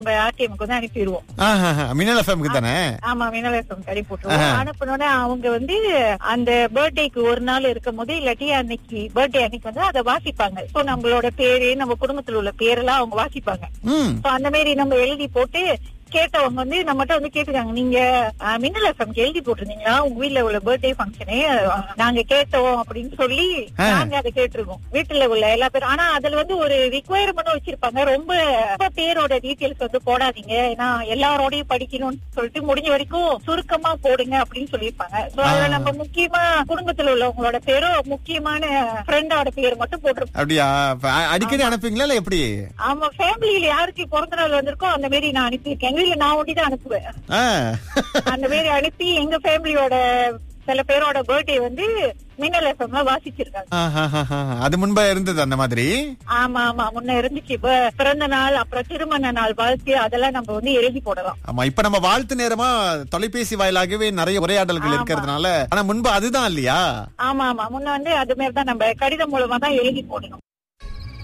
நம்ம ஆர்டிஎம்க்கு வந்து அனுப்பிடுவோம் ஆஹா, மின்னல் எஃப்எம்க்கு தானே ஆமா மினலேசம் கறி போட்டுருவோம் அனுப்பினோட அவங்க வந்து அந்த பர்த்டேக்கு ஒரு நாள் இருக்கும் போது இல்லாட்டி அன்னைக்கு பர்த்டே அன்னைக்கு வந்து அதை வாசிப்பாங்க சோ நம்மளோட பேரு நம்ம குடும்பத்துல உள்ள பேரெல்லாம் அவங்க வாசிப்பாங்க ம் சோ அந்த மாதிரி நம்ம எழுதி போட்டு கேட்டவங்க வந்து நம்மகிட்ட வந்து கேட்டுக்காங்க நீங்க அஹ், மின்னல் எஃப்எம்க்கு எழுதி போட்டிருந்தீங்களா உங்க வீட்ல உள்ள பர்த்டே ஃபங்க்ஷனு நாங்க கேட்டோம் அப்படின்னு சொல்லி ஆ. நாங்க அதை கேட்டிருக்கோம் வீட்டுல உள்ள எல்லா பேரும் ஆனா அதுல வந்து ஒரு ரிக்குவயர்மெண்ட் வச்சிருப்பாங்க ரொம்ப ரொம்ப பேரோட டீடைல்ஸ் வந்து போடாதீங்க ஏன்னா எல்லாரோடையும் படிக்கணும்னு சொல்லிட்டு முடிஞ்ச வரைக்கும் சுருக்கமா போடுங்க அப்படின்னு சொல்லியிருப்பாங்க சோ அதுல நம்ம முக்கியமா குடும்பத்துல உள்ளவங்களோட பேரும் முக்கியமான ஃப்ரெண்டோட பேர் மட்டும் போட்டிருப்போம் அப்படியா அப்ப அ- அடிக்கடி அனுப்புவீங்களா இல்ல எப்படி ஆமா ஃபேமிலியில யாருக்கு பிறந்த நாள் வந்திருக்கோ அந்த மாதிரி நான் அனுப்பியிருக்கேன் எங்க வீட்டுல நான் ஒண்டி தான் அனுப்புவேன் ஆ. அந்த மாதிரி அனுப்பி எங்க ஃபேமிலியோட சில பேரோட பர்த்டே வந்து மின்னல் எஃப்எம்ல வாசிச்சிருக்காங்க ஆஹாஹாஹா. அது முன்பா இருந்தது அந்த மாதிரி ஆமா ஆமா முன்ன இருந்துச்சு இப்ப பிறந்த நாள் அப்புறம் திருமண நாள் வாழ்த்து அதெல்லாம் நம்ம வந்து எழுதி போடலாம் ஆமா இப்ப நம்ம வாழ்த்து நேரமா தொலைபேசி வாயிலாகவே நிறைய உரையாடல்கள் இருக்கிறதுனால ஆனா முன்பு அதுதான் இல்லையா ஆமா ஆமா முன்ன வந்து அது மாதிரி தான் நம்ம கடிதம் மூலமா தான் எழுதி போடணும்